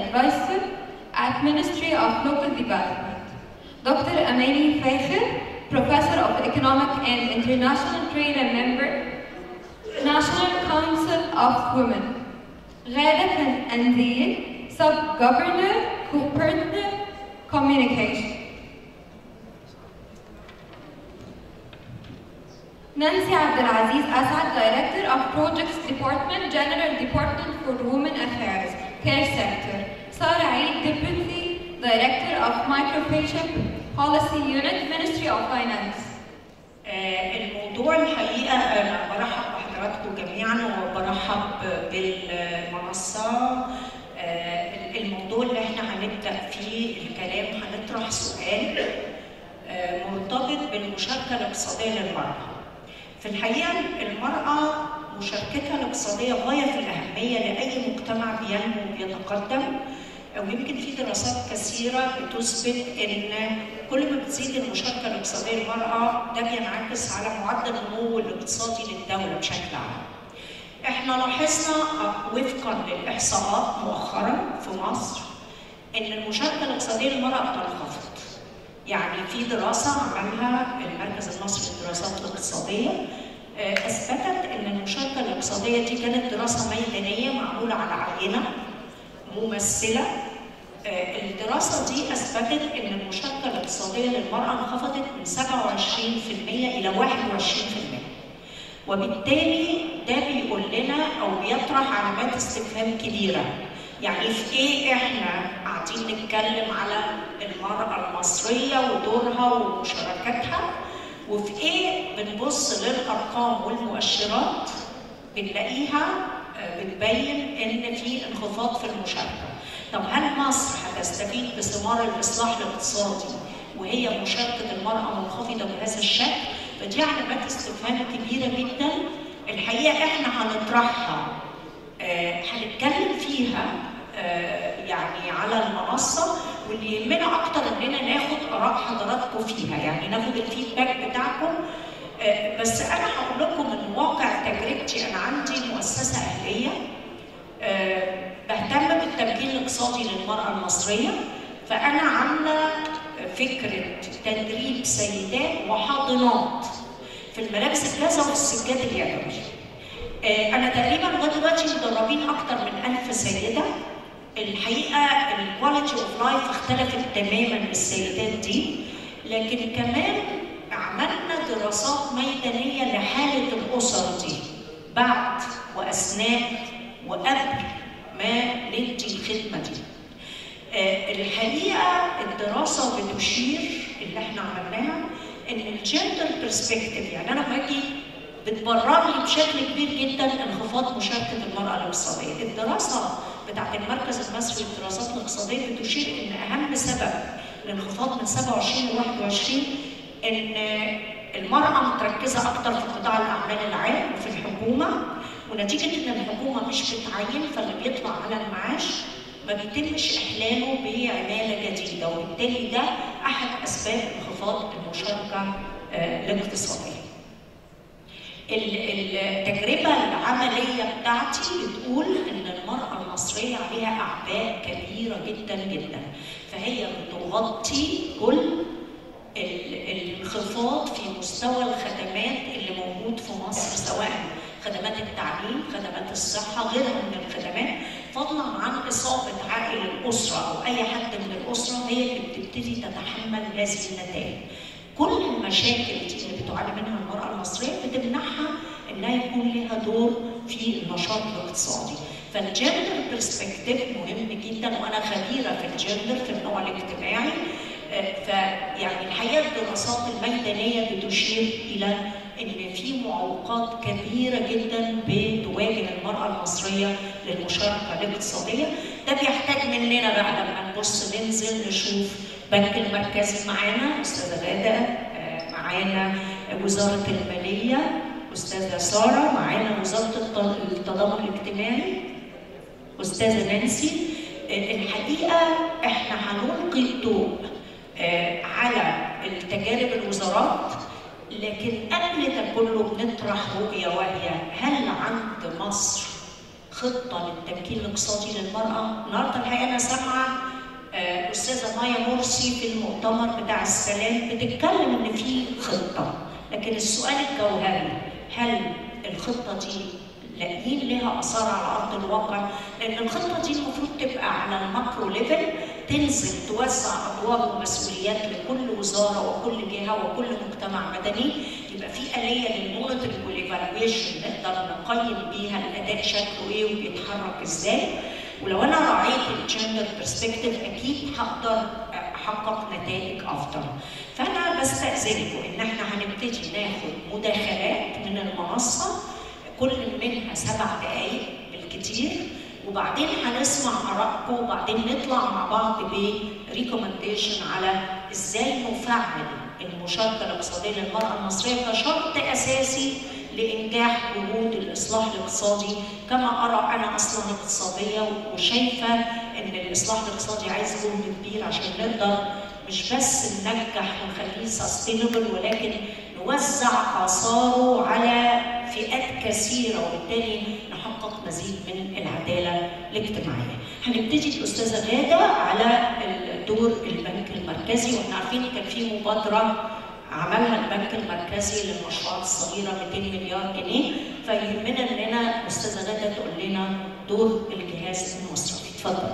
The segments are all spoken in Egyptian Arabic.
Advisor at Ministry of Local Development. Dr. Amani Fakhr, Professor of Economic and International Trade and Member, National Council of Women. Ghada Anzil, Sub-Governor, Cooperative Communication. Nancy Abdelaziz Assad, Director of Projects Department, General Department for Women Affairs, Care Sector. Sarah Eid, Deputy Director of Microfacial Policy Unit, Ministry of Finance. آه، الموضوع الحقيقة أنا برحب بحضراتكم جميعا وبرحب بالمنصة آه، الموضوع اللي احنا هنبدأ فيه الكلام هنطرح سؤال آه، مرتبط بالمشاركة الاقتصادية للمرأة. في الحقيقة المرأة مشاركتها الاقتصادية غاية في الأهمية لأي مجتمع بينمو وبيتقدم ويمكن في دراسات كثيرة بتثبت إن كل ما بتزيد المشاركة الاقتصادية للمرأة ده بينعكس على معدل النمو الاقتصادي للدولة بشكل عام. احنا لاحظنا وفقا للإحصاءات مؤخرا في مصر إن المشاركة الاقتصادية للمرأة بتنخفض. يعني في دراسة عملها المركز المصري للدراسات الاقتصادية آه، أثبتت إن المشاركة الاقتصادية دي كانت دراسة ميدانية معمولة على عينة ممثلة آه، الدراسة دي أثبتت إن المشاركة الاقتصادية للمرأة انخفضت من 27% إلى 21% وبالتالي ده بيقول لنا أو بيطرح علامات استفهام كبيرة يعني في إيه إحنا قاعدين نتكلم على المرأة المصرية ودورها ومشاركتها وفي إيه بنبص للأرقام والمؤشرات بنلاقيها آه، بتبين ان في انخفاض في المشاركه. طب هل مصر هتستفيد بثمار الاصلاح الاقتصادي وهي مشاركه المراه منخفضه بهذا الشكل؟ فدي علامات استفهام كبيره جدا الحقيقه احنا هنطرحها آه، هنتكلم فيها آه، يعني على المنصه واللي يهمنا اكتر اننا ناخد اراء حضراتكم فيها يعني ناخد الفيدباك بتاعكم آه، بس انا هقول لكم من واقع تجربتي انا عندي مؤسسه اهليه آه، بهتم بالتمكين الاقتصادي للمراه المصريه فانا عامله فكره تدريب سيدات وحاضنات في الملابس الجاهزه وفي السجاد اليدوي. آه، انا تقريبا لغايه دلوقتي مدربين اكتر من 1000 سيده الحقيقه الكواليتي اوف لايف اختلفت تماما بالسيدات دي لكن كمان عملنا دراسات ميدانيه لحاله الاسر دي بعد واثناء وقبل ما ندي الخدمه دي. آه، الحقيقه الدراسه بتشير اللي احنا عملناها ان الجندر برسبكتيف يعني انا باجي بتبرر لي بشكل كبير جدا انخفاض مشاركه المراه الاقتصاديه. الدراسه بتاعت المركز المصري للدراسات الاقتصاديه بتشير ان اهم سبب للانخفاض من 27 ل 21 ان المراه متركزه اكتر في قطاع الاعمال العام وفي الحكومه ونتيجه ان الحكومه مش بتعين فاللي بيطلع على المعاش ما بيتمش احلاله بعماله جديده وبالتالي ده احد اسباب انخفاض المشاركه آه، الاقتصاديه. ال- التجربة العملية بتاعتي بتقول إن المرأة المصرية عليها أعباء كبيرة جدا جدا فهي بتغطي كل ال- الانخفاض في مستوى الخدمات اللي موجود في مصر سواء خدمات التعليم، خدمات الصحة، غيرها من الخدمات، فضلا عن إصابة عائل الأسرة أو أي حد من الأسرة هي اللي بتبتدي تتحمل هذه النتائج. كل المشاكل دي اللي بتعاني منها المرأة المصرية بتمنعها إنها يكون لها دور في النشاط الاقتصادي. فالجندر برسبكتيف مهم جدا وأنا خبيرة في الجندر في النوع الاجتماعي. آه، فيعني الحقيقة الدراسات الميدانية بتشير إلى إن في معوقات كبيرة جدا بتواجه المرأة المصرية للمشاركة الاقتصادية. ده بيحتاج مننا بقى لما نبص ننزل نشوف بنك المركزي معانا استاذه غاده آه، معانا وزاره الماليه استاذه ساره معانا وزاره الت- التضامن الاجتماعي استاذه نانسي آه، الحقيقه احنا هنلقي الضوء آه، على التجارب الوزارات لكن قبل ده كله بنطرح رؤيه وهي هل عند مصر خطه للتمكين الاقتصادي للمراه النهارده الحقيقه انا سامعه آه، استاذه مايا مرسي في المؤتمر بتاع السلام بتتكلم ان في خطه لكن السؤال الجوهري هل الخطه دي لاقيين لها اثار على ارض الواقع لان الخطه دي المفروض تبقى على الماكرو ليفل تنزل توزع ادوار ومسؤوليات لكل وزاره وكل جهه وكل مجتمع مدني يبقى في اليه للمونيتورنج والايفالويشن نقدر نقيم بيها الاداء شكله ايه وبيتحرك ازاي ولو انا راعيت الجندر برسبكتيف اكيد هقدر احقق نتائج افضل فانا بستاذنكم ان احنا هنبتدي ناخد مداخلات من المنصه كل منها سبع دقائق بالكتير وبعدين هنسمع ارائكم وبعدين نطلع مع بعض بريكومنديشن على ازاي نفعل المشاركه الاقتصاديه للمراه المصريه كشرط اساسي لانجاح جهود الاصلاح الاقتصادي كما ارى انا اصلا اقتصاديه وشايفه ان الاصلاح الاقتصادي عايز جهد كبير عشان نقدر مش بس ننجح ونخليه سستينبل ولكن نوزع اثاره على فئات كثيره وبالتالي نحقق مزيد من العداله الاجتماعيه. هنبتدي الاستاذه غاده على دور البنك المركزي واحنا عارفين كان في مبادره عملها البنك المركزي للمشروعات الصغيره 200 مليار جنيه فيهمنا اننا استاذه غاده تقول لنا دور الجهاز المصرفي. اتفضل.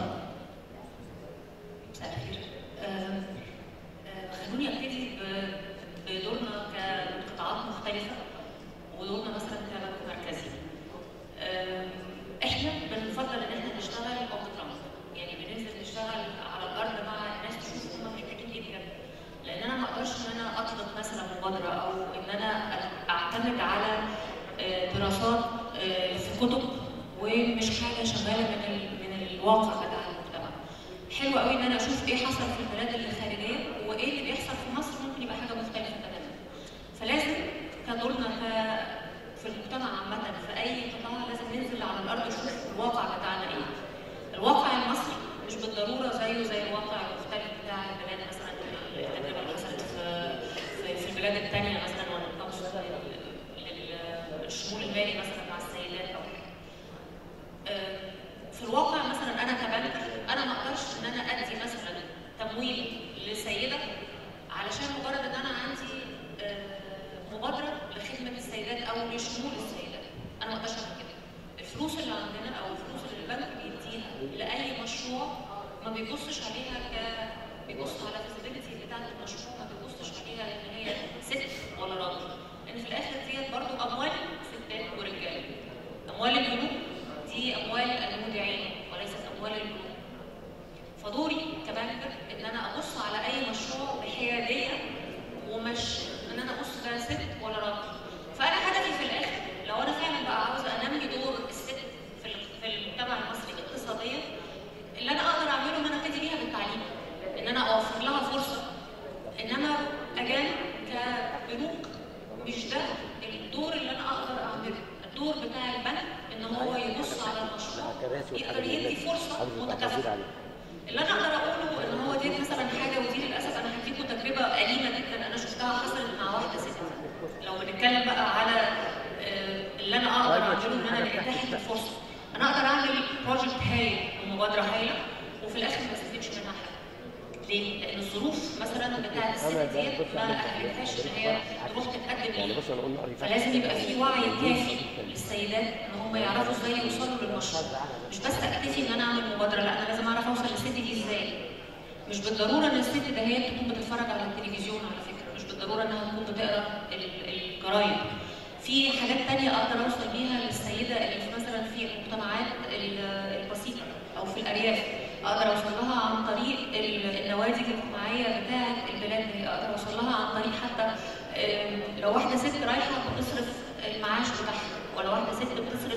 مساء الخير. آم، آم، خلوني ابتدي ب- بدورنا كقطاعات مختلفه ودورنا مثلا كبنك مركزي. آم، احنا بنفضل ان احنا نشتغل اون جراوند يعني بننزل نشتغل على الارض مع الناس تشوف هم محتاجين ايه بجد. لان انا ما اقدرش ان انا اطلق مثلا مبادره او ان انا اعتمد على آه، دراسات آه، في كتب ومش حاجه شغاله من ال- من الواقع بتاع المجتمع. حلو قوي ان انا اشوف ايه حصل في البلاد الخارجيه وايه اللي بيحصل في مصر ممكن يبقى حاجه مختلفه تماما. فلازم كدورنا ك في المجتمع عامه في اي قطاع لازم ننزل على الارض نشوف الواقع بتاعنا ايه. الواقع المصري مش بالضروره زيه زي الواقع المختلف بتاع البلاد مثلا التجربه اللي حصلت في في, في البلاد الثانيه مثلا ولا للشمول المالي مثلا مع السيدات او حاجه. آه، في الواقع مثلا انا كبنك انا ما اقدرش ان انا ادي مثلا تمويل لسيده علشان مجرد ان انا عندي آه، مبادره لخدمه السيدات او لشمول السيدات انا ما اقدرش اعمل كده الفلوس اللي عندنا او الفلوس اللي البنك بيديها لاي مشروع ما بيبصش عليها ك بيبص على الفيزيبيليتي بتاعت المشروع ما بيبصش عليها ان هي ست ولا راجل لان في الاخر ديت برضو اموال ستات ورجاله اموال البنوك دي اموال المودعين وليست اموال البنوك فدوري كبنكر ان انا ابص على اي مشروع بحياديه ومش ان انا ابص ده ست ولا راجل فانا هدفي في الاخر لو انا فعلا بقى عاوزه انمي دور الست في ال- في المجتمع المصري اقتصاديا اللي انا اقدر اعمله ان انا ابتدي بيها بالتعليم ان انا اوفر لها فرصه انما اجان كبنوك مش ده الدور اللي انا اقدر اعمله الدور بتاع البنك ان هو يبص على المشروع يقدر يدي فرصه متكافئه اللي انا اقدر اقوله ان هو دي مثلا حاجه ودي للاسف انا هديكم تجربه اليمه جدا انا شفتها حصلت مع واحده ست لو بنتكلم بقى على آه، اللي انا اقدر اعمله ان انا اتاحت الفرصه انا اقدر اعمل بروجكت هايل ومبادره هايله وفي الاخر ما استفدش منها حاجه ليه؟ لان الظروف مثلا بتاعت الست ديت ما اهلتهاش ان هي تروح تتقدم يعني ليه بص انا قلنا قريب فلازم يبقى في وعي كافي للسيدات ان هم يعرفوا ازاي يوصلوا للمشروع مش بس اكتفي ان انا اعمل مبادره لا انا لازم اعرف اوصل للست دي ازاي مش بالضروره ان الست ده هي تكون بتتفرج على التلفزيون على فكره مش بالضروره انها تكون بتقرا ال- الجرايد في حاجات تانية اقدر اوصل بيها للسيده اللي في مثلا في المجتمعات ال- البسيطه او في الارياف اقدر اوصل لها عن طريق ال- النوادي الاجتماعيه بتاعه البلاد دي اقدر اوصل لها عن طريق حتى آم، لو واحده ست رايحه بتصرف المعاش بتاعها ولا واحده ست بتصرف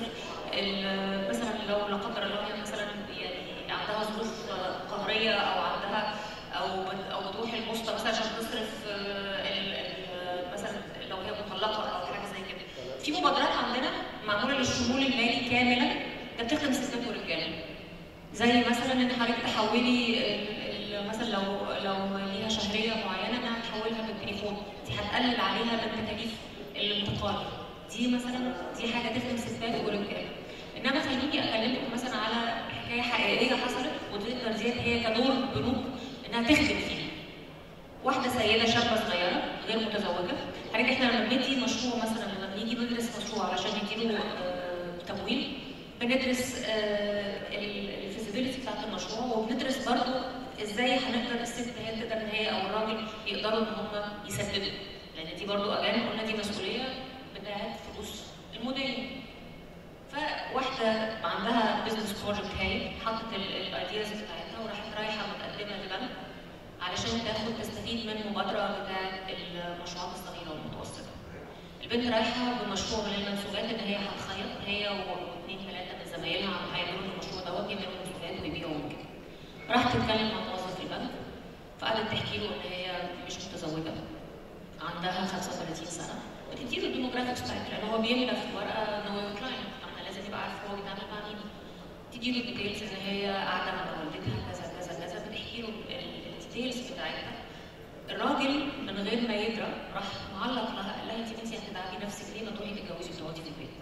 ال- مثلا لو لا قدر الله هي مثلا يعني عندها ظروف آه، قهريه او عندها او بت- او بتروح البوسطه مثلا عشان تصرف آه، ال- ال- مثلا لو هي مطلقه او حاجه زي كده في مبادرات عندنا معموله للشمول المالي كاملا ده بتخدم ستات ورجاله زي مثلا ان حضرتك تحولي ال- ال- مثلا لو لو ليها شهريه معينه انها تحولها بالتليفون دي هتقلل عليها من تكاليف الانتقال دي مثلا دي حاجه تخدم ستات ورجاله انما خليني اكلمكم مثلا على حكايه حقيقيه حصلت وتقدر ديت هي كدور بنوك انها تخدم فيها واحده سيده شابه صغيره غير متزوجه حضرتك احنا لما بندي مشروع مثلا لما بنيجي ندرس مشروع علشان نديله آه، تمويل بندرس الفيزيبيليتي بتاعت المشروع وبندرس برضو ازاي هنقدر الست هي تقدر ان هي او الراجل يقدروا ان هم يسددوا لان دي برضو اجان قلنا دي مسؤوليه بتاعت فلوس المدين فواحده عندها بزنس بروجكت هايل حطت الايدياز بتاعتها وراحت رايحه متقدمه لبنك علشان تاخد تستفيد من المبادره بتاعت المشروعات الصغيره والمتوسطه. البنت رايحه بمشروع من المنسوجات ان هي هتخيط هي واثنين ثلاثه من زمايلها هيعملوا المشروع دوت يعملوا منسوجات ويبيعوا وكده. راحت تتكلم مع موظف في البنك فقعدت تحكي له ان هي مش متزوجه عندها 35 سنه وتدي له الديموغرافيكس بتاعتها لان هو بيملى في ورقه ان هو كلاينت احنا لازم يبقى عارف هو بيتعامل مع مين تدي له الديتيلز ان هي قاعده مع والدتها كذا كذا كذا بتحكي له الديتيلز بتاعتها الراجل من غير ما يدرى راح معلق لها قال لها انت انت هتتعبي نفسك ليه ما تروحي تتجوزي وتقعدي في البيت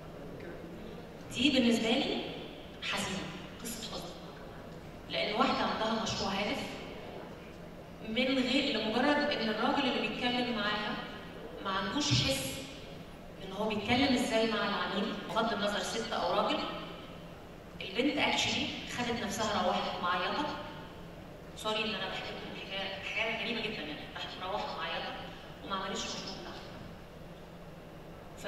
دي بالنسبه لي حزينه قصه حزن لان واحده عندها مشروع هادف من غير لمجرد ان الراجل اللي بيتكلم معاها ما عندوش حس ان هو بيتكلم ازاي مع العميل بغض النظر ست او راجل البنت اكشلي خدت نفسها روحت معيطه سوري ان انا بحكي لكم حكايه حكايه غريبه جدا يعني راحت مروحه معيطه وما عملتش المشروع بتاعها ف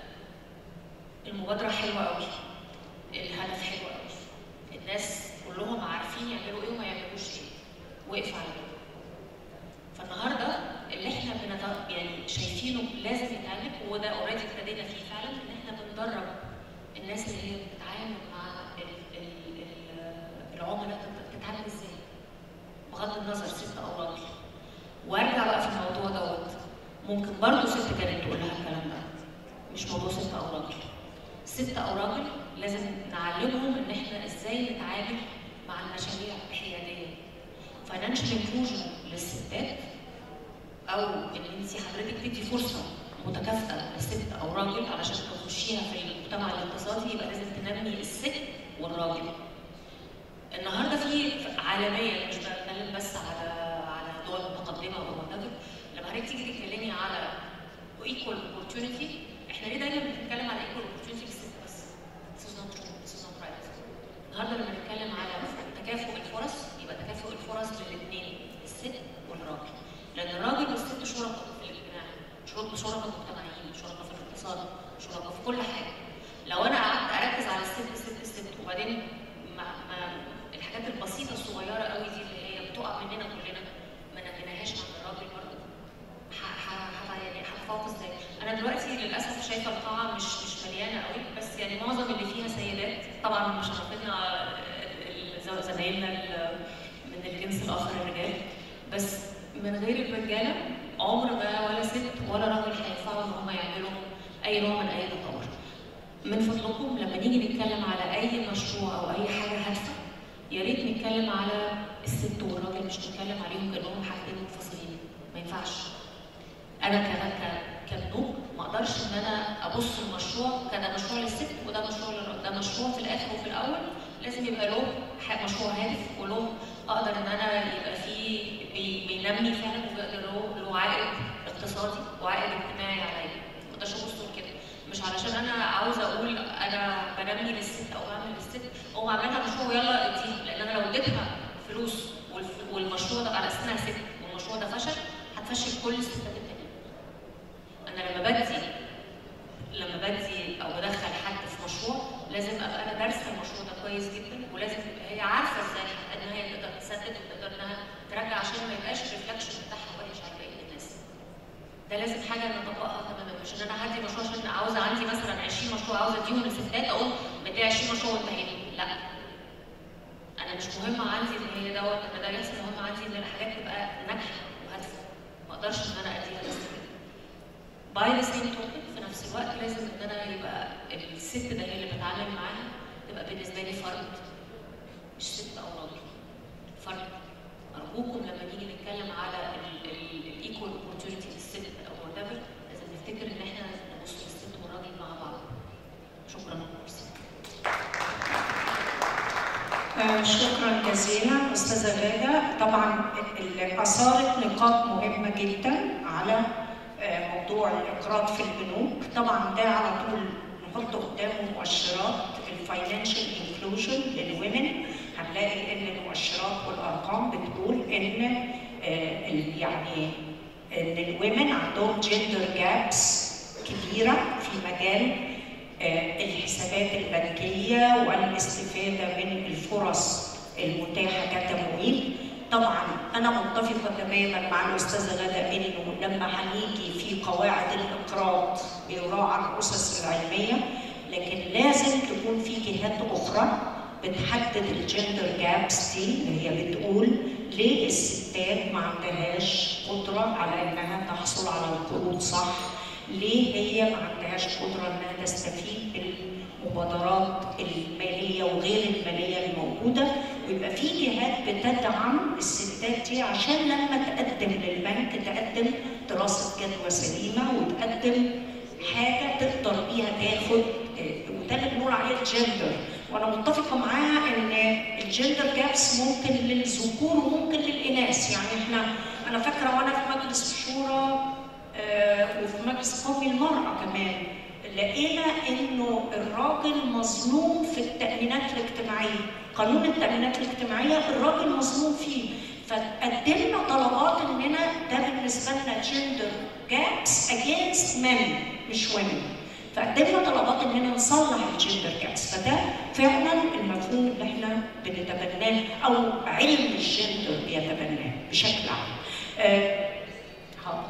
المبادره حلوه قوي الهدف حلو قوي الناس كلهم عارفين يعملوا ايه وما يعملوش ايه وقف على كده فالنهارده اللي احنا بنت... يعني شايفينه لازم يتعمل وده اوريدي ابتدينا فيه فعلا ان احنا بندرب الناس اللي هي بتتعامل مع ال... ال... ال... العملاء تتعامل ازاي بغض النظر ست او راجل وارجع بقى في الموضوع دوت ممكن برضه ست كانت تقول لها الكلام ده مش موضوع ست او راجل ست او راجل لازم نعلمهم ان احنا ازاي نتعامل مع المشاريع الحياديه فاينانشال انكلوجن للستات او ان انت حضرتك تدي فرصه متكافئه لست او راجل علشان تخشيها في المجتمع الاقتصادي يبقى لازم تنمي الست والراجل. النهارده في عالميا مش بتكلم بس على على دول متقدمه او متقدمه لما حضرتك تيجي تتكلمي على ايكوال اوبورتيونيتي احنا ليه دايما بنتكلم على ايكوال اوبورتيونيتي للست بس؟ This is not true, this is not right. النهارده لما نتكلم على تكافؤ الفرص يبقى تكافؤ الفرص للاثنين الست والراجل لان الراجل والست شركاء في الاجتماع شركاء شركاء مجتمعيين شركاء في الاقتصاد شركاء في كل حاجه لو انا قعدت اركز على الست الست الست وبعدين ما ما الحاجات البسيطه الصغيره قوي دي اللي هي بتقع مننا كلنا ما نميناهاش عند الراجل برضه يعني هتفوق ازاي؟ انا دلوقتي للاسف شايفه القاعه مش مش مليانه قوي بس يعني معظم اللي فيها سيدات طبعا مشرفينا زمايلنا من الجنس الاخر الرجال بس من غير الرجاله عمر ما ولا ست ولا راجل هينفعوا ان هم يعملوا اي نوع من اي تطور. من فضلكم لما نيجي نتكلم على اي مشروع او اي حاجه هادفه يا ريت نتكلم على الست والراجل مش نتكلم عليهم كانهم حاجتين منفصلين ما ينفعش. انا ك كبنوك ما اقدرش ان انا ابص المشروع كده مشروع للست وده مشروع للراجل ده مشروع في الاخر وفي الاول لازم يبقى له مشروع هادف وله اقدر ان انا يبقى فيه بي بينمي فعلا ويقدر له له عائد اقتصادي وعائد اجتماعي عليا ما اقدرش ابص كده مش علشان انا عاوزه اقول انا بنمي للست او بعمل للست او اعملها مشروع ويلا اديها لان انا لو اديتها فلوس والمشروع ده على اساس انها ست والمشروع ده فشل هتفشل كل الستات التانيين انا لما بدي لما بدي او بدخل حد في مشروع لازم ابقى انا دارسه المشروع ده كويس جدا ولازم تبقى هي عارفه ازاي ان هي تقدر تسدد وتقدر انها ترجع عشان ما يبقاش الريفلكشن بتاعها وحش على بقيه الناس. ده لازم حاجه نطبقها تماما مش ان انا هدي مشروع عشان عاوزه عندي مثلا 20 مشروع عاوزه اديهم للستات اقوم بدي 20 مشروع وانتهينا لا انا مش مهم عندي ان هي دوت انا ده لسه مهم عندي ان الحاجات تبقى ناجحه وهادفه ما اقدرش ان انا اديها بس كده. باي ذا سيم توبيك في نفس الوقت لازم ان انا يبقى الست ده اللي بتعامل معاها تبقى بالنسبه لي فرد مش ست او راجل فرد ارجوكم لما نيجي نتكلم على الايكوال اوبورتيونيتي للست او وات لازم نفتكر ان احنا نبص للست والراجل مع بعض شكرا طبعا اللي اثارت نقاط مهمه جدا على آه، موضوع الاقراض في البنوك طبعا ده على طول نحط قدامه مؤشرات الفاينانشال انكلوجن للومن هنلاقي ان المؤشرات والارقام بتقول ان آه، ال- يعني ان الومن عندهم جندر جابس كبيره في مجال آه، الحسابات البنكيه والاستفاده من الفرص المتاحه كتمويل طبعا انا متفقه تماما مع الاستاذه غاده انه لما هنيجي في قواعد الاقراض بيراعى الاسس العلميه لكن لازم تكون في جهات اخرى بتحدد الجندر جابس دي اللي هي بتقول ليه الستات ما عندهاش قدره على انها تحصل على القروض صح ليه هي ما عندهاش قدره انها تستفيد بالمبادرات الماليه وغير الماليه الموجوده ويبقى في جهات بتدعم الستات دي عشان لما تقدم للبنك تقدم دراسه جدوى سليمه وتقدم حاجه تقدر بيها تاخد آه، وده اللي بنقول عليه الجندر وانا متفقه معاها ان الجندر جابس ممكن للذكور وممكن للاناث يعني احنا انا فاكره وانا في مجلس الشورى آه، وفي مجلس قومي المراه كمان لقينا انه الراجل مظلوم في التامينات الاجتماعيه قانون التامينات الاجتماعيه الراجل مظلوم فيه فقدمنا طلبات اننا ده بالنسبه لنا جندر جابس اجينست men مش women فقدمنا طلبات اننا نصلح الجندر جابس فده فعلا المفهوم اللي احنا بنتبناه او علم الجندر بيتبناه بشكل عام. آه، حاضر.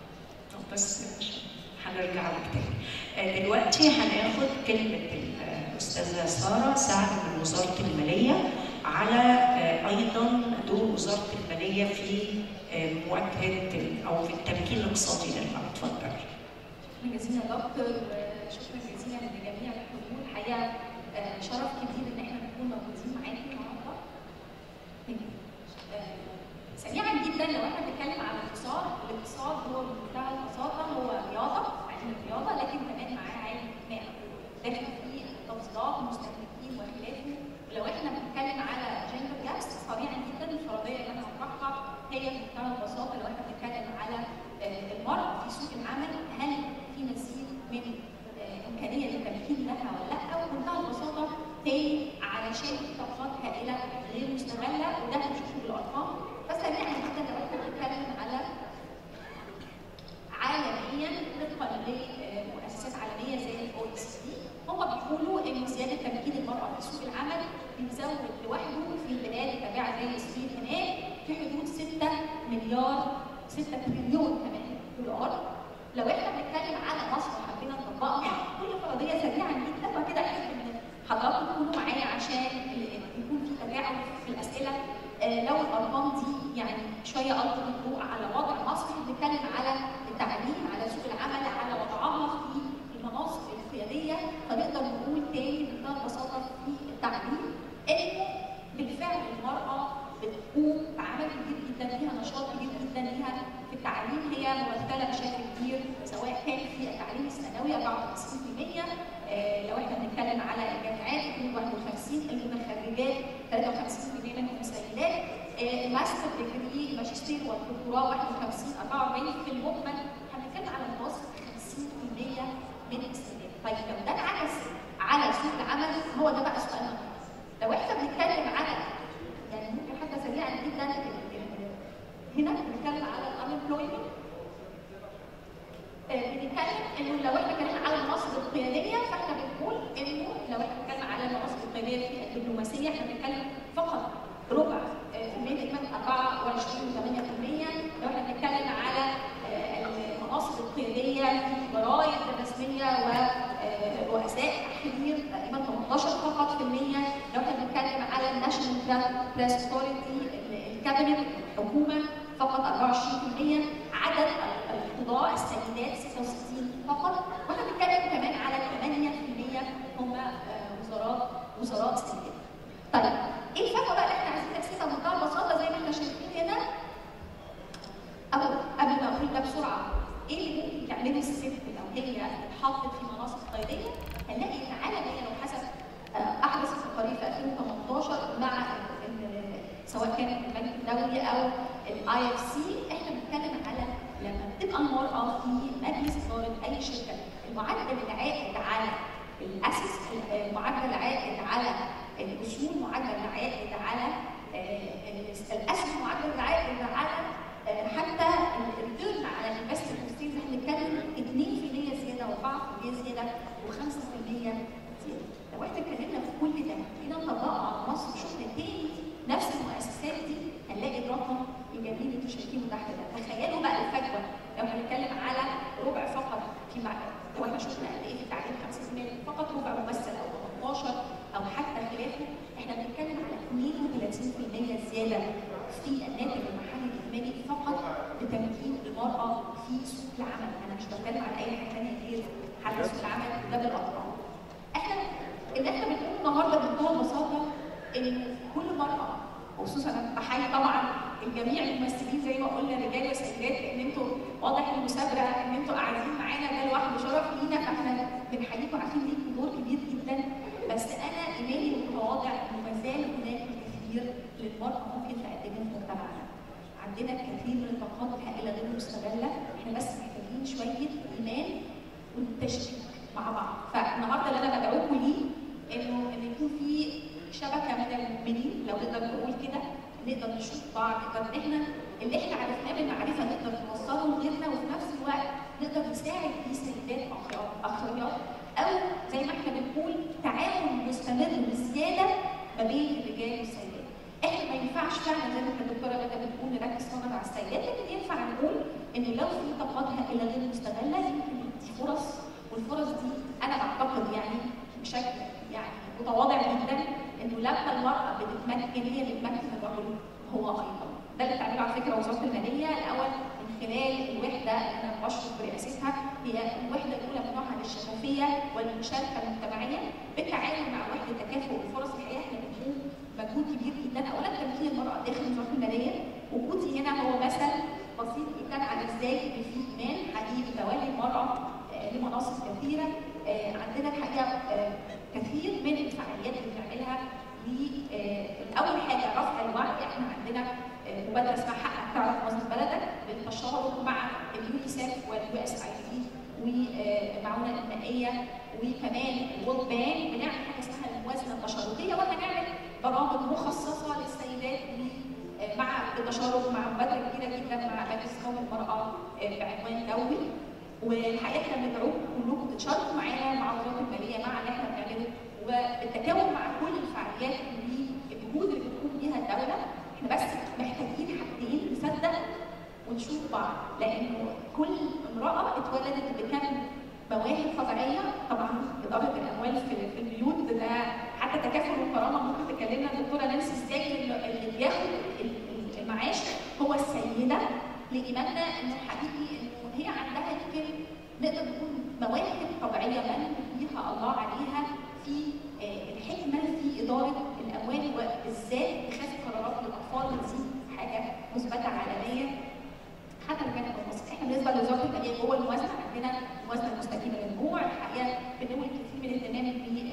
طب بس هنرجع لك تاني. آه، دلوقتي هناخد كلمة الأستاذة سارة سعد من وزارة المالية على آه، أيضا دور وزارة المالية في آه، مواجهة ال- أو في التمكين الاقتصادي للمرأة. اتفضل. شكرا جزيلا يا دكتور وشكرا جزيلا لجميع الحضور الحقيقه آه، شرف كبير ان احنا نكون موجودين معاكم النهارده. آه، سريعا جدا لو احنا بنتكلم عن الاقتصاد، الاقتصاد هو بمنتهى البساطه هو رياضه علم الرياضه لكن كمان معاه علم مال. داخل فيه تفضيلات المستهلكين وخلافه ولو احنا بنتكلم على جندر جابس سريعا جدا الفرضيه اللي انا هطرحها هي بمنتهى البساطه لو احنا بنتكلم على آه، المرأة في سوق العمل هل في مزيد من آه، إمكانية للتمكين لها ولا لأ وبمنتهى البساطة تاني علشان في طبقات هائلة غير مستغلة وده هنشوفه بالأرقام فسريعا جدا لو احنا بنتكلم على عالميا طبقا لمؤسسات عالميه زي الاو اي سي دي هم بيقولوا ان زياده تمكين المراه في سوق العمل بيزود لوحده في البلاد التابعه زي الصين هناك في حدود 6 مليار 6 تريليون كمان دولار لو احنا بنتكلم على مصر وحبينا نطبقها كل فرضيه سريعا جدا وكده احب ان حضراتكم تكونوا معايا عشان يكون في تفاعل في الاسئله آه، لو الارقام دي يعني شويه القي الضوء على وضع مصر بنتكلم على التعليم على سوق العمل على وضعها في المناصب القياديه فنقدر نقول تاني بمنتهى البساطه في التعليم انه بالفعل المراه بتقوم بعمل كبير جدا ليها نشاط كبير جدا ليها في التعليم هي ممثله بشكل كبير سواء كان في التعليم الثانوي 54% آه، لو احنا بنتكلم على الجامعات 51 المتخرجات 53% منهم سيدات آه، الماستر ديجري الماجستير والدكتوراه 51 44 في المجمل هنتكلم على المتوسط 50% من السيدات طيب لو ده انعكس على سوق العمل هو ده بقى سؤالنا لو احنا بنتكلم على يعني ممكن حتى سريعا جدا ال- ال- هنا بنتكلم على الانemployment بنتكلم انه لو احنا اتكلمنا على المناصب القياديه فاحنا بنقول انه لو احنا اتكلمنا على المناصب القياديه في الدبلوماسيه احنا بنتكلم فقط ربع آه، في المية اجمالي 24.8% لو احنا بنتكلم على آه، المناصب القياديه في الجرايد الرسميه ورؤساء تحرير تقريبا 18 فقط في المية لو احنا بنتكلم على الناشونال بريس اثوريتي الكابينت الحكومه فقط 24% عدد القضاء السيدات 66 فقط واحنا بنتكلم كمان على 8% هم آه، وزارات وزارات سيدات. طيب ايه الفكره بقى اللي احنا عايزين نحسبها بمنتهى البساطه زي ما احنا شايفين هنا او قبل ما اقول ده بسرعه ايه اللي ممكن تعمله الست لو هي اتحطت في مناصب قياديه هنلاقي ان عالميا لو حسب آه، احدث التقارير في 2018 مع ال- ال- سواء كان البنك الدولي او الاي اف سي احنا بنتكلم على لما بتبقى المراه في مجلس اداره اي شركه المعدل العائد على الاسس معدل العائد على الاصول معدل العائد على الاسهم معدل العائد على حتى الريتيرن على الانفستمنت ستيز احنا بنتكلم 2% زياده و4% زياده و5% زياده لو احنا اتكلمنا في كل ده كده نطبقه على مصر شغل تاني نفس المؤسسات دي هنلاقي الرقم الايجابي اللي انتوا شايفينه تحت ده تخيلوا بقى الفجوه لو هنتكلم على ربع فقط في مع هو احنا شفنا قد ايه في التعليم 5% فقط ربع ممثل او 18 او حتى خلافه احنا بنتكلم على 32% زياده في الناتج المحلي الاجمالي فقط بتمكين المراه في سوق العمل انا مش بتكلم على اي حاجه ثانيه غير حل سوق العمل ده بالارقام احنا اللي احنا بنقوله النهارده بكل بساطه ان كل مراه وخصوصا انا بحيي طبعا الجميع الممثلين زي ما قلنا رجال وسيدات لان انتوا واضح المثابره ان انتوا قاعدين معانا ده لوحده شرف لينا فاحنا بنحييكم عارفين ليكم دور كبير جدا بس انا ايماني متواضع انه ما زال هناك الكثير للمراه ممكن تقدمه في مجتمعنا. عندنا الكثير من الطاقات الهائله غير مستغله احنا بس محتاجين شويه ايمان والتشجيع مع بعض فالنهارده اللي انا بدعوكم ليه انه ان يكون في شبكه من المؤمنين لو نقدر نقول كده نقدر نشوف بعض نقدر احنا اللي احنا عرفناه بالمعرفه نقدر نوصله لغيرنا وفي نفس الوقت نقدر نساعد بيه سيدات اخريات او زي ما احنا بنقول تعاون مستمر بزياده ما بين الرجال والسيدات. احنا ما ينفعش فعلا زي ما كانت الدكتوره غدا بتقول نركز فقط على السيدات لكن ينفع نقول ان لو في طاقات هائله غير مستغله يمكن دي فرص والفرص دي انا بعتقد يعني بشكل يعني متواضع جدا انه لما المراه بتتمكن هي اللي بتمكن الرجل هو ايضا ده اللي بتعمله على فكره وزاره الماليه الاول من خلال الوحده اللي انا بشرف برئاستها هي الوحده الاولى من نوعها للشفافيه والمشاركه المجتمعيه بالتعاون مع وحده تكافؤ الفرص الحقيقه احنا بنقوم مجهود كبير جدا اولا تمكين المراه داخل وزاره الماليه وجودي هنا هو مثل بسيط جدا على ازاي ان في ايمان حقيقي بتولي المراه لمناصب كثيره عندنا الحقيقه كثير من الفعاليات اللي بنعملها اول حاجه رفع الوعي احنا عندنا مبادره اسمها حقك تعرف مصدر بلدك بالتشارك مع اليونيسف واليو اس اي دي والمعونه المائيه وكمان الورد بانك بنعمل حاجه اسمها الموازنه التشاركيه وهنعمل برامج مخصصه للسيدات مع بالتشارك مع مبادره كبيره جدا مع مجلس قومي المراه بعنوان دولي والحقيقه احنا بندعوكم كلكم تتشاركوا معانا مع وزاره الماليه مع اللي احنا بنعمله وبالتكامل مع كل الفعاليات والجهود اللي بتقوم بيها الدوله احنا بس محتاجين حاجتين نصدق ونشوف بعض لانه كل امراه اتولدت بكم مواهب طبيعيه طبعا اداره الاموال في البيوت ده حتى تكافل والكرامه ممكن تكلمنا الدكتوره نانسي ازاي اللي بياخد المعاش هو السيده لايماننا انه حقيقي انه هي عندها يمكن نقدر نقول مواهب طبيعيه من بيها الله عليها في الحكمه في اداره الاموال وبالذات اتخاذ قرارات للاطفال ودي حاجه مثبته عالميا حتى الجانب المصري احنا بالنسبه لوزاره الماليه جوه الموازنه عندنا موازنه مستقيمه للنمو الحقيقه بنقول كثير من الاهتمام ب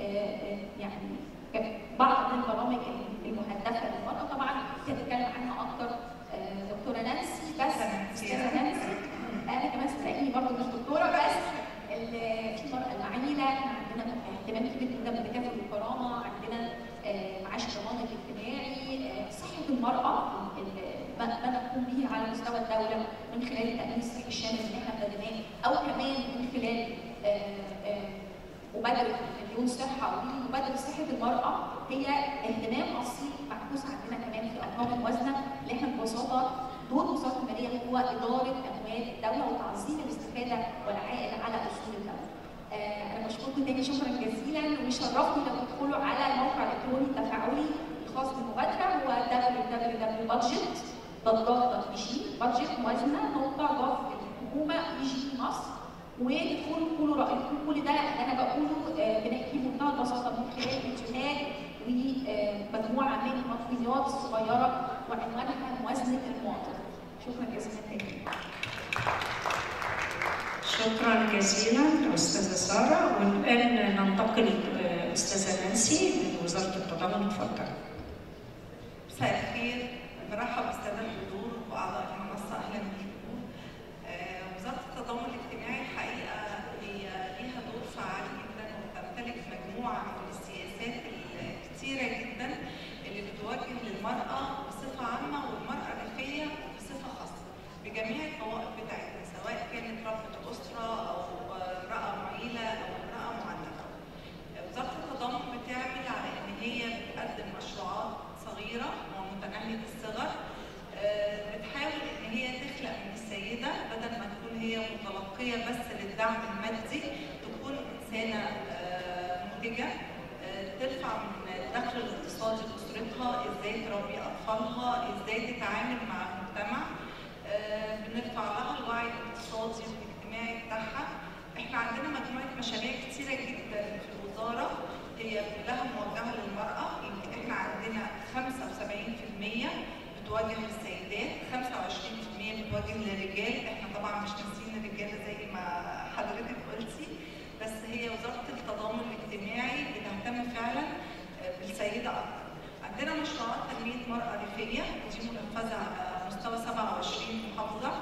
يعني بعض من البرامج المهدفه للمراه طبعا هتتكلم عنها اكتر دكتوره نانسي بس استاذه نانسي انا كمان صدقيني برضه مش دكتوره بس في المراه العميله احنا عندنا اهتمام كبير جدا بالتكافل والكرامه عندنا معاش الضمان الاجتماعي صحه المراه ما نقوم به على مستوى الدوله من خلال التامين الصحي الشامل اللي احنا ابتديناه او كمان من خلال مبادره مليون صحه ومبادره صحه المراه هي اهتمام اصيل معكوس عندنا كمان في ارقام الموازنه اللي احنا ببساطه دور وزاره الماليه هو اداره اموال الدوله وتعظيم الاستفاده والعائد على اصول الدوله. آه انا بشكركم تاني شكرا جزيلا ويشرفني لو تدخلوا على الموقع الالكتروني التفاعلي الخاص بالمبادره هو www.budget.gov.bg budget موازنه نقطه جوف الحكومه يجي مصر وتدخلوا تقولوا رايكم كل ده اللي انا بقوله آه بنحكيه بمنتهى البساطه من خلال فيديوهات ومجموعه من المطويات الصغيره وعنوانها موازنه المواطن. شكرا جزيلا تاني. شكرا جزيلا استاذه ساره والان ننتقل استاذه نانسي من وزاره التضامن اتفضل. مساء الخير برحب بالساده الحضور واعضاء المنصه اهلا بيكم. آه، وزاره التضامن الاجتماعي الحقيقه هي ليها دور فعال جدا وتمتلك مجموعه من السياسات الكثيره جدا اللي بتوجه للمراه بصفه عامه والمراه الريفيه بصفه خاصه بجميع الطوائف بتاعتها سواء كانت ربة اسره او امراه معيله او امراه معنفه. وزاره التضامن بتعمل على ان هي بتقدم مشروعات صغيره ومتناهيه الصغر آه، بتحاول ان هي تخلق من السيده بدل ما تكون هي متلقيه بس للدعم المادي تكون انسانه آه، منتجه آه، ترفع من الدخل الاقتصادي لاسرتها ازاي تربي اطفالها ازاي تتعامل مع المجتمع آه، بنرفع لها الوعي الاقتصادي والاجتماعي بتاعها احنا عندنا مجموعه مشاريع كتيره جدا في الوزاره هي كلها موجهه للمراه يمكن احنا عندنا 75% بتوجه للسيدات 25% بتوجه للرجال احنا طبعا مش ناسيين الرجاله زي ما حضرتك قلتي بس هي وزاره التضامن الاجتماعي بتهتم فعلا بالسيده اكتر عندنا مشروعات تنميه مراه ريفيه ودي منفذه على مستوى 27 محافظه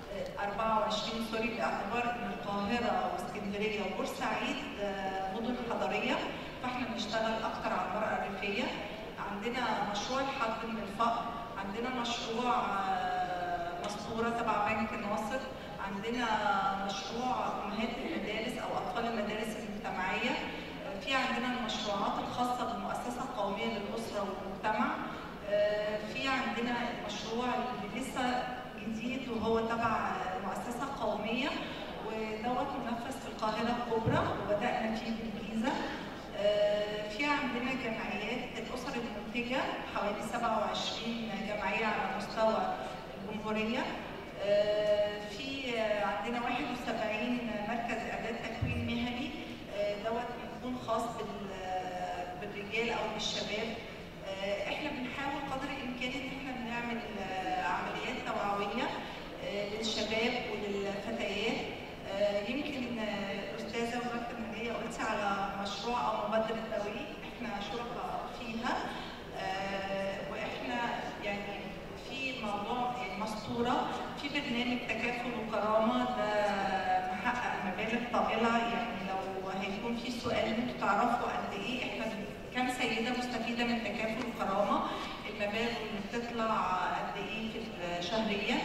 24 سوري باعتبار ان القاهره واسكندريه وبورسعيد آه، مدن حضريه فاحنا بنشتغل اكتر على المراه الريفيه عندنا مشروع الحد من الفقر عندنا مشروع آه، مسطوره تبع بنك الناصر عندنا مشروع امهات المدارس او اطفال المدارس المجتمعيه آه، في عندنا المشروعات الخاصه بالمؤسسه القوميه للاسره والمجتمع آه، في عندنا المشروع اللي لسه جديد وهو تبع مؤسسه قوميه ودوت منفذ في القاهره الكبرى وبدانا فيه بالجيزه آه، في عندنا جمعيات الاسر المنتجه حوالي 27 جمعيه على مستوى الجمهوريه آه، في آه، عندنا 71 مركز اعداد تكوين مهني آه، دوت بيكون خاص بال- بالرجال او بالشباب آه، احنا بنحاول قدر الامكان ان احنا بنعمل آه، عمليات توعويه آه، للشباب وللفتيات آه، يمكن آه، الاستاذه وزاره الماليه قلتي على مشروع او مبادره توعيه احنا شركاء فيها آه، واحنا يعني في موضوع المسطوره في برنامج تكافل وكرامه ده محقق مبالغ طائله يعني لو هيكون في سؤال انتوا تعرفوا قد ايه احنا كم سيده مستفيده من تكافل وكرامه المبالغ اللي بتطلع قد ايه في شهريا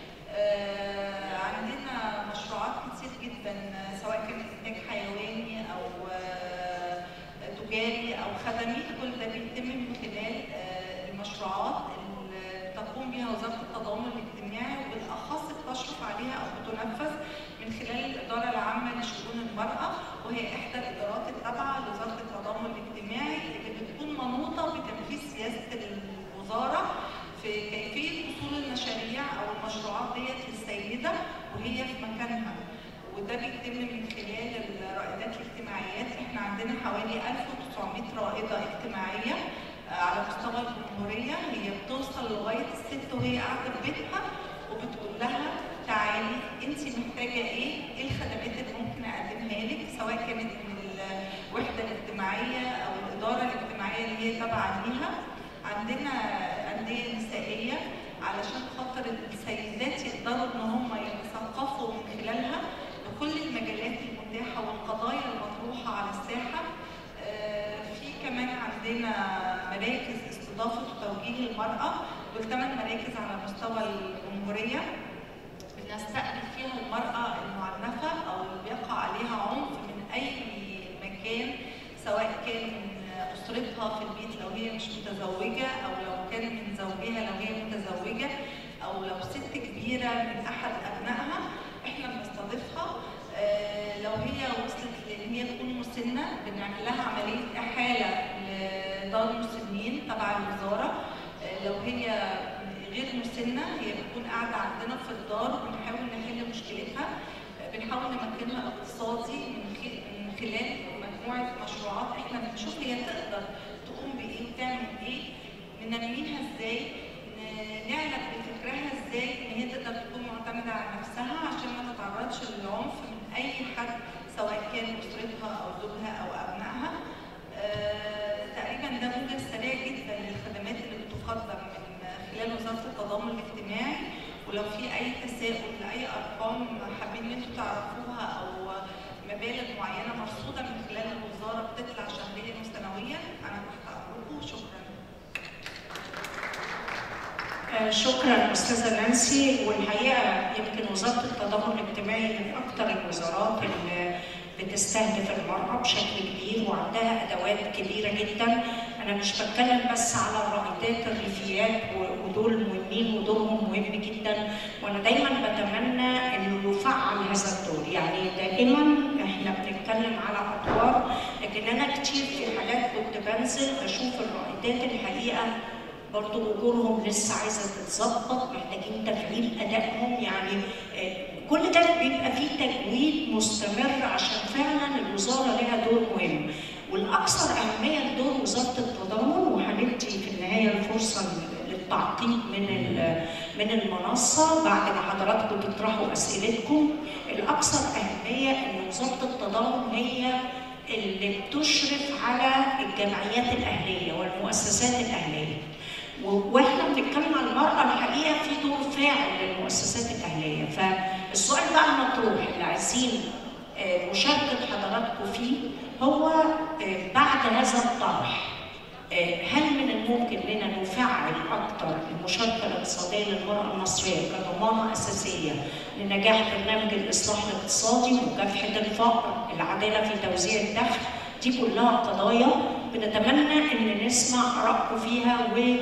آه، عندنا مشروعات كتير جدا آه، سواء كان انتاج حيواني او آه، تجاري او خدمي كل ده بيتم من خلال آه، المشروعات اللي تقوم بها وزاره التضامن الاجتماعي وبالاخص بتشرف عليها او بتنفذ من خلال الاداره العامه لشؤون المراه وهي احدى الادارات التابعه لوزاره التضامن الاجتماعي اللي بتكون منوطه بتنفيذ سياسه الوزاره في كيفيه وصول المشاريع او المشروعات ديت للسيده وهي في مكانها وده بيتم من خلال الرائدات الاجتماعيات احنا عندنا حوالي 1900 رائده اجتماعيه آه، على مستوى الجمهوريه هي بتوصل لغايه الست وهي قاعده في بيتها وبتقول لها تعالي انت محتاجه ايه؟ ايه الخدمات اللي ممكن اقدمها لك سواء كانت من الوحده الاجتماعيه او الاداره الاجتماعيه اللي هي تابعه ليها عندنا انديه نسائيه علشان خاطر السيدات يقدروا ان هم يتثقفوا من خلالها بكل المجالات المتاحه والقضايا المطروحه على الساحه آه، في كمان عندنا مراكز استضافه وتوجيه المراه دول ثمان مراكز على مستوى الجمهوريه بنستقبل فيها المرأة المعنفة أو اللي بيقع عليها عنف من أي مكان سواء كان من أسرتها في البيت لو هي مش متزوجة أو لو كان من زوجها لو هي متزوجة أو لو ست كبيرة من أحد أبنائها إحنا بنستضيفها آه، لو هي وصلت لان هي تكون مسنه بنعمل لها عمليه احاله لدار مسنين تبع الوزاره آه، لو هي غير مسنه هي بتكون قاعده عندنا في الدار وبنحاول نحل مشكلتها آه، بنحاول نمكنها اقتصادي من خ- من خلال مجموعه مشروعات احنا بنشوف هي تقدر تقوم بايه وتعمل ايه ننميها ازاي ن- نعلم بفكرها ازاي ان هي تقدر تكون معتمده على نفسها عشان ما تتعرضش للعنف من اي حد سواء كان اسرتها او زوجها او ابنائها آه، تقريبا ده موجز سريع جدا للخدمات اللي بتقدم من خلال وزاره التضامن الاجتماعي ولو في اي تساؤل لاي ارقام حابين ان انتوا تعرفوها او مبالغ معينه مرصوده من خلال الوزاره بتطلع شهريا وسنويا انا تحت امركم شكرا آه، شكرا استاذه نانسي والحقيقه يمكن وزاره التضامن الاجتماعي من اكثر الوزارات اللي بتستهدف المراه بشكل كبير وعندها ادوات كبيره جدا انا مش بتكلم بس على الرائدات الريفيات و- ودول مهمين ودورهم مهم جدا وانا دايما بتمنى انه يفعل هذا الدور يعني دائما احنا بنتكلم على ادوار لكن انا كتير في حاجات كنت بنزل بشوف الرائدات الحقيقه برضو اجورهم لسه عايزه تتظبط محتاجين تفعيل ادائهم يعني آه، كل ده بيبقى فيه تجويد مستمر عشان فعلا الوزاره لها دور مهم والاكثر اهميه لدور وزاره التضامن وهندي في النهايه الفرصه للتعقيب من ال- من المنصه بعد ما حضراتكم تطرحوا اسئلتكم الاكثر اهميه ان وزاره التضامن هي اللي بتشرف على الجمعيات الاهليه والمؤسسات الاهليه و- واحنا بنتكلم عن المراه الحقيقه في دور فاعل للمؤسسات الاهليه فالسؤال بقى المطروح اللي عايزين آه، مشاركه حضراتكم فيه هو آه، بعد هذا الطرح آه، هل من الممكن لنا نفعل اكثر المشاركه الاقتصاديه للمراه المصريه كضمانه اساسيه لنجاح برنامج الاصلاح الاقتصادي مكافحه الفقر العداله في توزيع الدخل دي كلها قضايا بنتمنى ان نسمع ارائكم فيها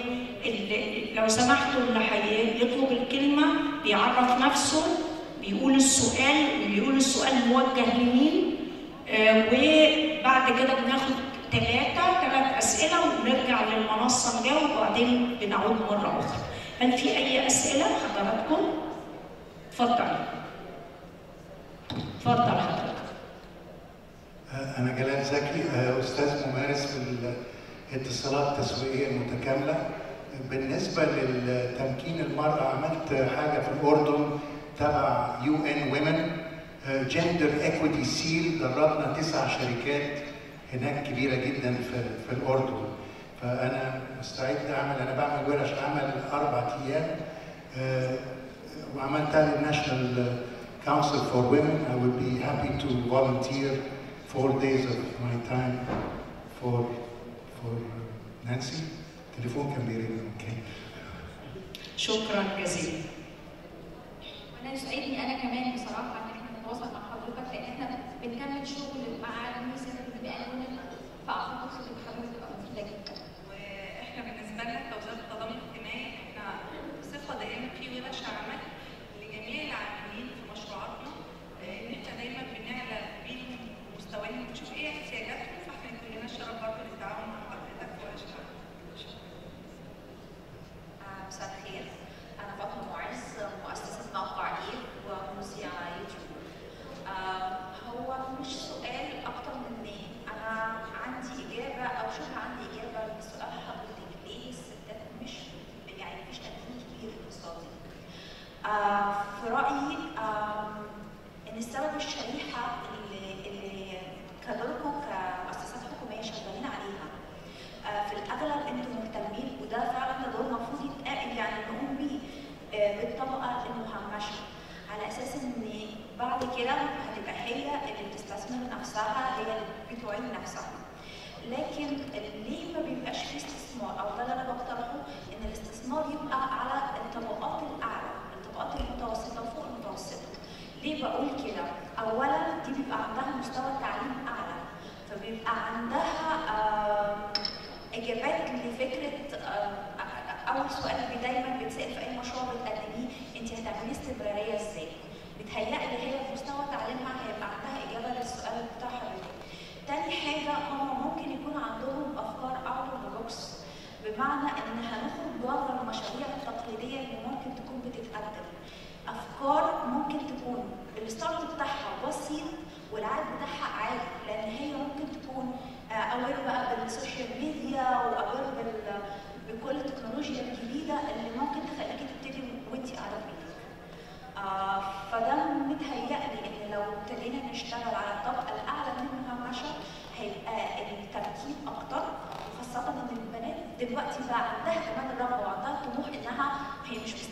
ولو سمحتوا اللي هيطلب الكلمه بيعرف نفسه بيقول السؤال بيقول السؤال موجه لمين آه، وبعد كده بناخد ثلاثة ثلاث أسئلة ونرجع للمنصة نجاوب وبعدين بنعود مرة أخرى. هل في أي أسئلة حضراتكم؟ اتفضل. اتفضل حضرتك. أنا جلال زكي أستاذ ممارس في الاتصالات التسويقية المتكاملة بالنسبة لتمكين المرأة عملت حاجة في الأردن تبع يو ان ويمن جندر ايكويتي سيل دربنا تسع شركات هناك كبيرة جدا في, في الأردن فأنا مستعد أعمل أنا بعمل ورش عمل أربع أيام آه، وعملتها للناشونال Council for Women. I would be happy to volunteer four days of my time for for Nancy. Telephone can be ringing. Okay. شكرا جزيلا. وانا يسعدني انا كمان بصراحه ان احنا نتواصل مع حضرتك لان احنا بنكمل شغل مع الميزان اللي بيقالونا فاعتقد خدمه حضرتك تبقى مفيده جدا. واحنا بالنسبه لنا كوزاره التضامن الاجتماعي احنا بصفه دائمه في ورش عمل لجميع العاملين في مشروعاتنا آه، ان احنا دايما بنعلى بيهم مستواهم ونشوف ايه احتياجاتهم فاحنا يكون لنا الشرف برضه للتعاون مع حضرتك في ورش العمل. آه، مساء الخير أنا فاطمة معز مؤسسة موقع إيه ومذيع يوتيوب آه، هو مش سؤال أكتر من إيه أنا عندي إجابة أو شبه عندي إجابة لسؤال حضرتك ليه الستات مش يعني مفيش تمكين كبير اقتصادي آه، في رأيي آه، إن السبب الشريحة اللي اللي كدوركم كمؤسسات حكومية شغالين عليها آه، في الاغلب انتم مهتمين وده فعلا ده دور المفروض يتقال يعني نقوم بيه آه، بالطبقه المهمشه على اساس ان بعد كده هتبقى هي اللي بتستثمر نفسها هي اللي بتعين نفسها لكن ليه ما بيبقاش فيه استثمار او ده اللي انا بقترحه ان الاستثمار يبقى على الطبقات الاعلى الطبقات المتوسطه وفوق المتوسطه ليه بقول كده اولا دي بيبقى عندها مستوى تعليم اعلى فبيبقى عندها آم، اجابات لفكره آم، اول سؤال اللي دايما بيتسال في اي مشروع بتقدميه انت هتعملي استمراريه ازاي؟ بتهيألي هي في مستوى تعليمها هيبقى عندها اجابه للسؤال بتاع حضرتك. تاني حاجه هم ممكن يكون عندهم افكار اوت اوف ذا بوكس بمعنى ان هنخرج بره المشاريع التقليديه اللي ممكن تكون بتتقدم. افكار ممكن تكون الستارت بتاعها بسيط والعائد بتاعها عالي لان هي ممكن تكون اوير بقى بالسوشيال ميديا واوير بال بكل التكنولوجيا الجديده اللي ممكن تخليكي تبتدي وانت قاعده في بيتك. آه فده متهيألي ان لو ابتدينا نشتغل على الطبقه الاعلى من المهمشه هيبقى التركيب اكتر وخاصه ان البنات دلوقتي بقى عندها كمان الرغبه وعندها الطموح انها هي مش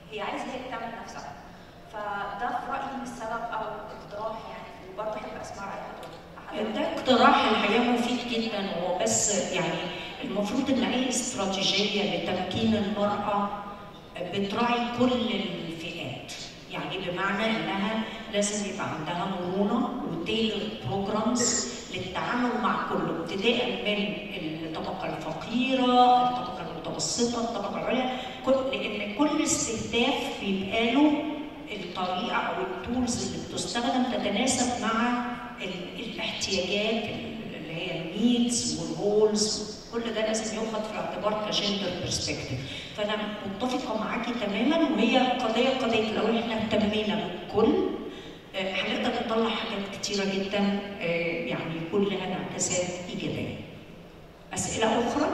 هي عايزه هي اللي تعمل نفسها فده في رايي من السبب او اقتراح يعني وبرضه احب اسمع راي حضرتك ده اقتراح الحقيقه مفيد جدا هو بس يعني المفروض ان اي استراتيجيه لتمكين المراه بتراعي كل الفئات يعني بمعنى انها لازم يبقى عندها مرونه وتيلر بروجرامز للتعامل مع كله ابتداء من الطبقه الفقيره الطبقه المتوسطه الطبقه العليا كل لان كل استهداف بيبقى له الطريقه او التولز اللي بتستخدم تتناسب مع ال- الاحتياجات اللي هي النيدز والهولز كل ده لازم يؤخذ في الاعتبار كجندر برسبكتيف فانا متفقه معاكي تماما وهي قضيه قضيه لو احنا اهتمينا بالكل آه، هنقدر نطلع حاجات كتيره جدا آه، يعني يكون لها انعكاسات ايجابيه اسئله اخرى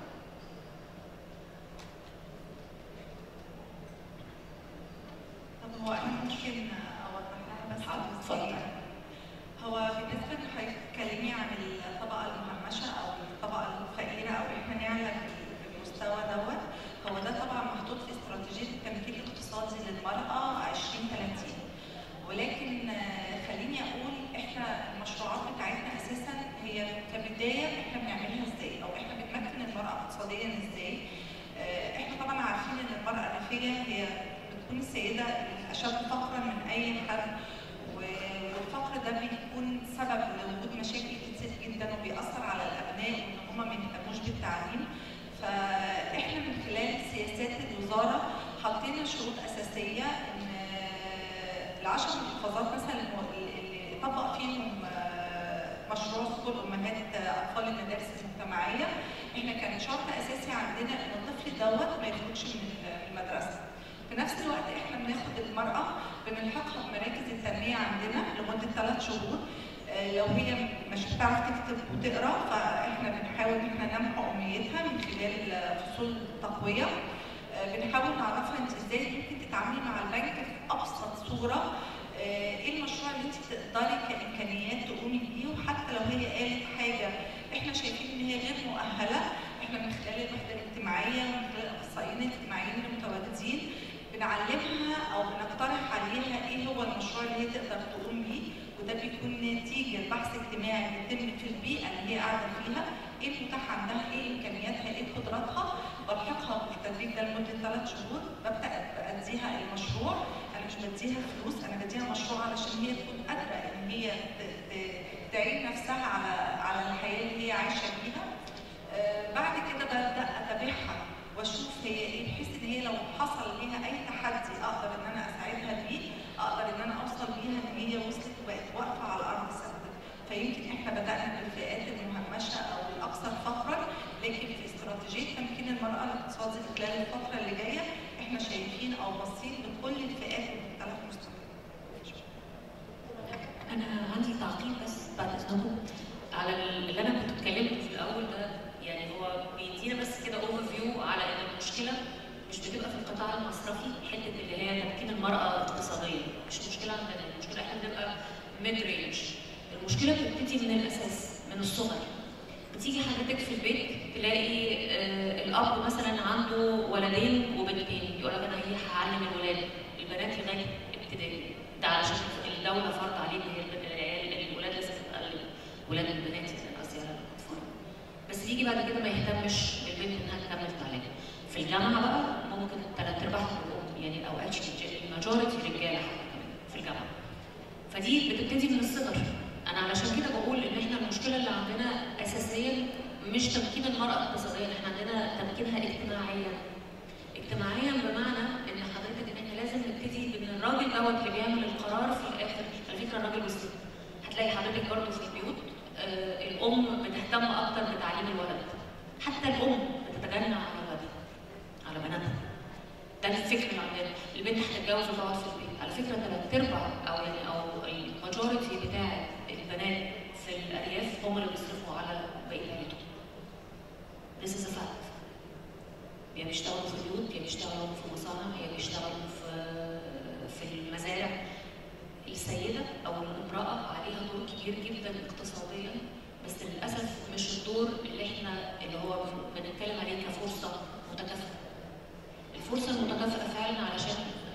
طب هو انا ممكن اوضح لها بس اتفضل. هو بالنسبه ان حضرتك بتتكلمي عن الطبقه المهمشه او الطبقه الفقيره او احنا نعلى بالمستوى دوت هو ده طبعا محطوط في استراتيجيه التمكين الاقتصادي للمراه 2030 ولكن آه، خليني اقول احنا المشروعات بتاعتنا اساسا هي كبدايه احنا بنعملها ازاي او احنا بنمكن المراه اقتصاديا ازاي آه، احنا طبعا عارفين ان المراه الريفيه هي بتكون السيده الاشد فقرا من اي حد والفقر ده بيكون سبب لوجود مشاكل كتير جدا وبيأثر على الابناء وان هم ما يهتموش بالتعليم فاحنا من خلال سياسات الوزاره حطينا شروط اساسيه ان العشر محافظات مثلا اللي اللي طبق فيهم آه، مشروع سكول امهات آه، اطفال المدارس المجتمعيه احنا كان شرط اساسي عندنا ان الطفل دوت ما يخرجش من المدرسه في نفس الوقت احنا بناخد المراه بنلحقها بمراكز التنميه عندنا لمده ثلاث شهور آه، لو هي مش بتعرف تكتب وتقرا فاحنا بنحاول ان احنا نمحو امنيتها من خلال آه، فصول تقويه آه، بنحاول نعرفها انت ازاي ممكن تتعاملي مع البنك في ابسط صوره آه، ايه المشروع اللي انت تقدري كامكانيات تقومي بيه وحتى لو هي قالت حاجه احنا شايفين ان هي غير مؤهله احنا من خلال الوحده الاجتماعيه ومن خلال الاخصائيين الاجتماعيين المتواجدين بنعلمها او بنقترح عليها ايه هو المشروع اللي هي تقدر تقوم بيه وده بيكون نتيجه بحث اجتماعي بيتم في البيئه اللي هي قاعده فيها ايه المتاح عندها ايه امكانياتها ايه قدراتها بلحقها بالتدريب ده لمده ثلاث شهور ببدا باديها المشروع انا مش بديها فلوس انا بديها مشروع علشان هي تكون قادره ان هي ت- ت- تعين نفسها على على الحياه اللي هي عايشه فيها آه، بعد كده ببدا اتابعها واشوف هي ايه بحيث ان هي لو حصل ليها اي تحدي اقدر ان انا اساعدها بيه اقدر ان انا اوصل بيها ان هي وصلت وبقت واقفه على ارض ثابته فيمكن احنا بدانا بالفئات المهمشه او الاكثر فقرا لكن في استراتيجيه تمكين المراه الاقتصادي في خلال الفتره اللي جايه احنا شايفين او باصين لكل الفئات بمختلف مستوياتها انا عندي تعقيب بس بعد اذنكم على اللي انا كنت اتكلمت في الاول ده يعني هو بيدينا بس كده اوفر فيو على ان المشكله مش بتبقى في القطاع المصرفي حته اللي هي تمكين المراه اقتصاديا مش مشكله عندنا المشكله احنا بنبقى ميد رينج المشكله بتبتدي من الاساس من الصغر بتيجي حضرتك في البيت تلاقي آه الاب مثلا عنده ولدين وبنتين يقول لك انا هي هعلم الولاد البنات لغايه ابتدائي ده علشان الدوله فرض عليه ان هي الب- العيال الولاد لازم تتقلل ولاد البنات يعني قصدي على الاطفال بس يجي بعد كده ما يهتمش بالبنت انها تكمل تعليمها في الجامعه بقى ممكن ثلاث ارباعهم يبقوا يعني او اكشلي الماجورتي رجاله حتى كمان في الجامعه فدي بتبتدي من الصغر انا علشان كده بقول ان احنا المشكله اللي عندنا اساسيا مش تمكين المراه اقتصاديا احنا عندنا تمكينها اجتماعيا اجتماعيا بمعنى ان حضرتك ان احنا لازم نبتدي بان الراجل دوت اللي بيعمل القرار في الاخر على فكره الراجل والست هتلاقي حضرتك برضه في البيوت آه الام بتهتم اكتر بتعليم الولد حتى الام بتتجنى على ولادها على بناتها ده الفكر اللي عندنا البنت هتتجوز وتقعد في البيت على فكره ثلاث ارباع او يعني او الماجورتي بتاع البنات في الارياف هم اللي بيصرفوا على بقيه عيلتهم This is a fact يا بيشتغلوا في البيوت يا بيشتغلوا في مصانع يا بيشتغلوا في في المزارع السيدة أو الامرأة عليها دور كبير جدا اقتصاديا بس للأسف مش الدور اللي احنا اللي هو بنتكلم عليه كفرصة متكافئة الفرصة المتكافئة فعلا علشان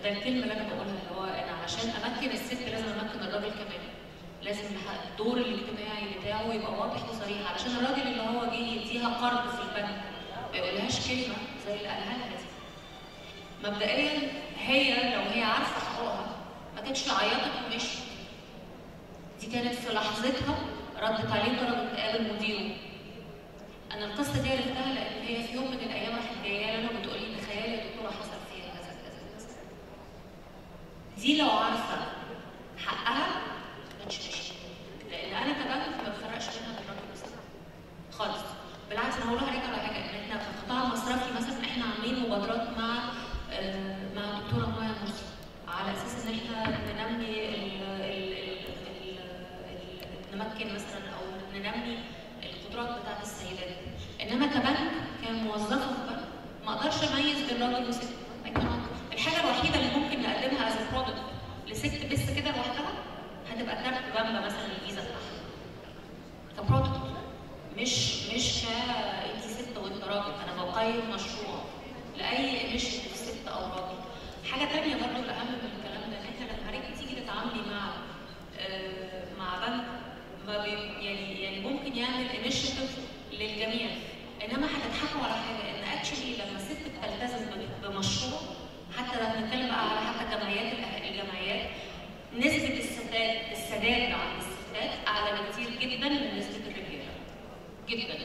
ده الكلمه اللي انا بقولها اللي هو انا علشان امكن الست لازم امكن الراجل كمان لازم الح- الدور الاجتماعي بتاعه يبقى واضح وصريح علشان الراجل اللي هو جه يديها قرض في البنك ما يقولهاش كلمه زي اللي قالها لها دي مبدئيا هي لو هي عارفه حقوقها ما كانتش عيطت ومشيت دي كانت في لحظتها ردت عليه لدرجه تقابل مديره انا القصه دي عرفتها لان هي في يوم من الايام راحت جايه لنا وبتقول لي تخيلي يا دكتوره حصل فيها كذا كذا كذا دي لو عارفه حقها ما كانتش مشيت لان انا كبنك ما بفرقش بينها وبين الراجل والست خالص بالعكس انا هقول لحضرتك على حاجه ان احنا في القطاع المصرفي مثلا احنا عاملين مبادرات مع آه، مع الدكتوره مايا مرسي على اساس ان احنا ننمي ال ال ال ال ال نمكن مثلا او ننمي القدرات بتاعت السيدات انما كبنك كموظفه في بنك ما اقدرش اميز بين راجل وست I cannot. الحاجه الوحيده اللي ممكن نقدمها از برودكت لست بس كده لوحدها هتبقى كارت بامبا مثلا الفيزا بتاعها كبرودكت مش مش ك انت ست وانت راجل انا بقيم مشروع لاي انيشيتيف ست او راجل حاجه تانية برضو الاهم من الكلام ده ان احنا لما حضرتك تيجي تتعاملي مع آه، مع بنك ما بي يعني يعني ممكن يعمل انيشيتيف للجميع انما هتضحكوا على حاجه ان اكشلي لما الست بتلتزم ب- بمشروع حتى لو بنتكلم بقى على حتى جمعيات الأه- الجمعيات نسبه السداد السداد عند الستات اعلى بكتير جدا من نسبه الرجاله جدا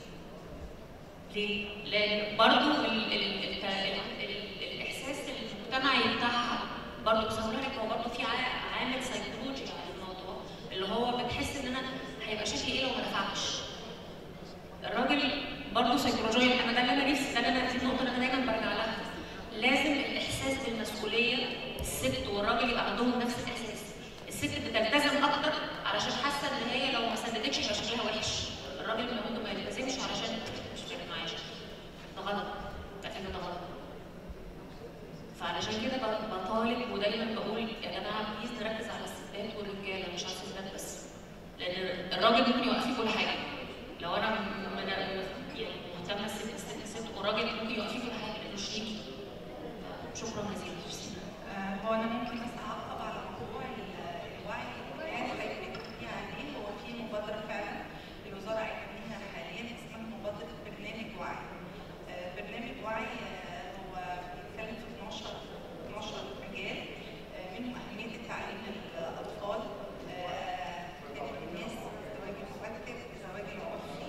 ليه؟ لان برضو ال ال ال ال ال الاحساس المجتمعي بتاعها برضو بصور لك هو برضو في عا- عامل سيكولوجي على الموضوع اللي هو بتحس ان انا هيبقى شكلي ايه لو ما دفعتش الراجل برضه سيكولوجيا انا ده اللي انا نفسي ده اللي انا دي النقطه اللي انا دايما برجع لها لازم الاحساس بالمسؤوليه الست والراجل يبقى عندهم نفس الاحساس الست بتلتزم اكتر علشان حاسه ان هي لو ما سددتش يبقى شكلها وحش الراجل ممكن ما يلتزمش علشان مش فارق معايا ده غلط ده كده ده غلط فعلشان كده ب- بطالب ودايما بقول يا جماعه بليز نركز على الستات والرجاله مش على الستات بس لان الراجل ممكن يوقف في كل حاجه لو انا م- من يعني مهتمه الست الست الست والراجل ممكن يوقف في كل حاجه لانه شريكي شكرا جزيلا آه، هو انا ممكن بس اعقب على موضوع ال- الوعي الاجتماعي اللي حضرتك بتحكي عليه هو في مبادره فعلا الوزاره قايمه بيها حاليا اسمها مبادره برنامج وعي. آه، برنامج وعي آه، هو بيتكلم في 12 12 مجال آه، منهم اهميه التعليم للاطفال آه، خدمه الناس الزواج المبكر الزواج العرفي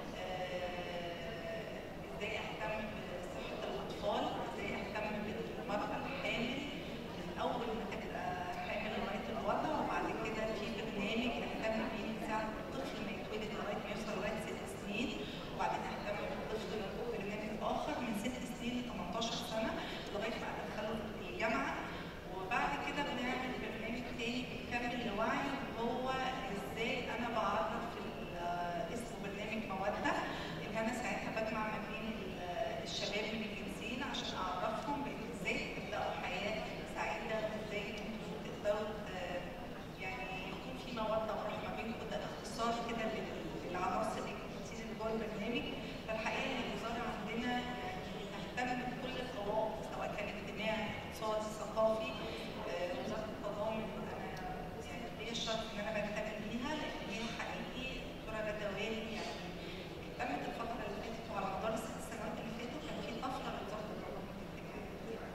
آه، ازاي اهتم بصحه الاطفال ازاي اهتم بالمراه الحامل من اول ما تبقى حامل لغايه الوضع وبعد كده في برنامج اهتم بيه من ساعه الطفل ما يتولد لغايه ما يوصل لغايه ست سنين وبعدين اهتم بالطفل برنامج اخر من ست سنين ل 18 سنه لغايه ما ادخله الجامعه وبعد كده بنعمل برنامج تاني بيكمل لوعي وهو ازاي انا بعرف ال- اسمه برنامج موده ان انا ساعتها بجمع ما بين ال- الشباب من الجنسين عشان اعرفهم بان ازاي تبداوا حياه سعيده وازاي انتوا تقدروا ت- يعني يكون في موده ورحمه بينكم ده اختصار كده لل- للعناصر الكتير اللي جوه البرنامج فالحقيقه ان الوزاره عندنا يعني تهتم بكل القوائم سواء كان اجتماعي اقتصادي ثقافي آه، وزاره التضامن انا يعني ليا الشرف ان انا بنتمي ليها لان هي حقيقي الدكتوره غدواني يعني اهتمت الفتره اللي فاتت وعلى مدار الست سنوات اللي فاتوا كان في طفره لوزاره التضامن الاجتماعي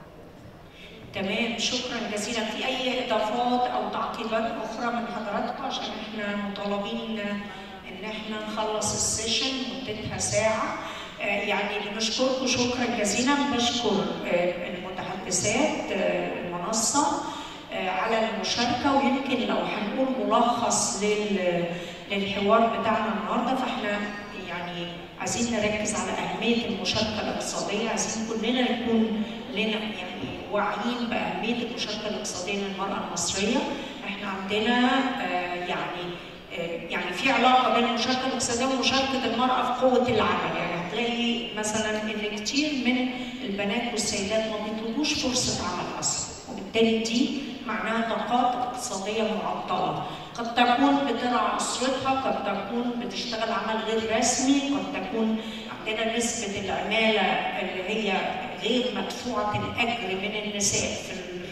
تمام شكرا جزيلا في اي اضافات او تعقيبات اخرى من حضراتكم عشان احنا مطالبين ان احنا نخلص السيشن مدتها ساعه آه، يعني بنشكركم شكرا جزيلا بشكر آه، المتحدثات آه، المنصه آه، على المشاركه ويمكن لو هنقول ملخص لل- للحوار بتاعنا النهارده فاحنا يعني عايزين نركز على اهميه المشاركه الاقتصاديه عايزين كلنا يكون لنا يعني واعيين باهميه المشاركه الاقتصاديه للمراه المصريه احنا عندنا آه، يعني آه، يعني في علاقه بين المشاركه الاقتصاديه ومشاركه المراه في قوه العمل يعني هتلاقي مثلا ان كتير من البنات والسيدات ما بيطلبوش فرصه عمل اصلا وبالتالي دي معناها طاقات اقتصاديه معطله قد تكون بترعى اسرتها قد تكون بتشتغل عمل غير رسمي قد تكون عندنا نسبه العماله اللي هي غير مدفوعه الاجر من النساء في الريف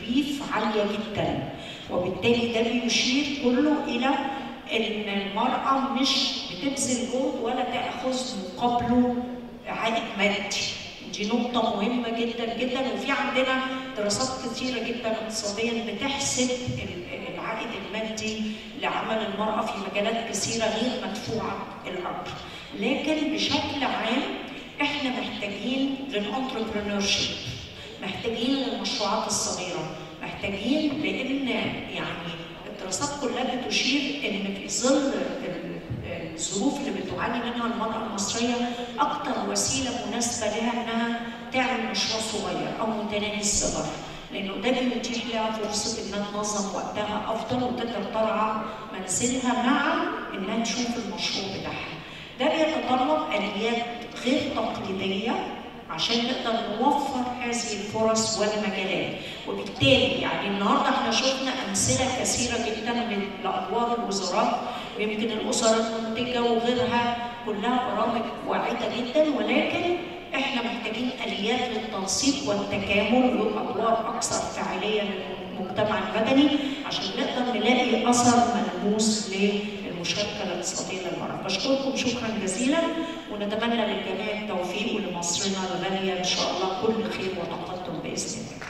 الريف عاليه جدا وبالتالي ده بيشير كله الى ان المراه مش بتبذل جهد ولا تاخذ مقابله عائد مادي دي نقطة مهمة جدا جدا وفي عندنا دراسات كثيرة جدا اقتصاديا بتحسب ال- العائد المادي لعمل المرأة في مجالات كثيرة غير مدفوعة الأمر. لكن بشكل عام احنا محتاجين للانتربرينورشيب محتاجين للمشروعات الصغيرة محتاجين لأن يعني الدراسات كلها بتشير ان في ظل ال- الظروف اللي بتعاني منها المراه المصريه اكثر وسيله مناسبه لها انها تعمل مشروع صغير او متناهي الصغر لانه ده بيتيح لها فرصه انها تنظم وقتها افضل وتقدر ترعى منزلها مع انها تشوف المشروع بتاعها. ده بيتطلب اليات غير تقليديه عشان نقدر نوفر هذه الفرص والمجالات وبالتالي يعني النهارده احنا شفنا امثله كثيره جدا من لادوار الوزارات ويمكن الاسر المنتجه وغيرها كلها برامج واعده جدا ولكن احنا محتاجين اليات للتنسيق والتكامل وادوار اكثر فاعليه للمجتمع المدني عشان نقدر نلاقي اثر ملموس للمشاركه الاقتصاديه للمراه. بشكركم شكرا جزيلا ونتمنى للجميع التوفيق ولمصرنا الغاليه ان شاء الله كل خير وتقدم باذن الله.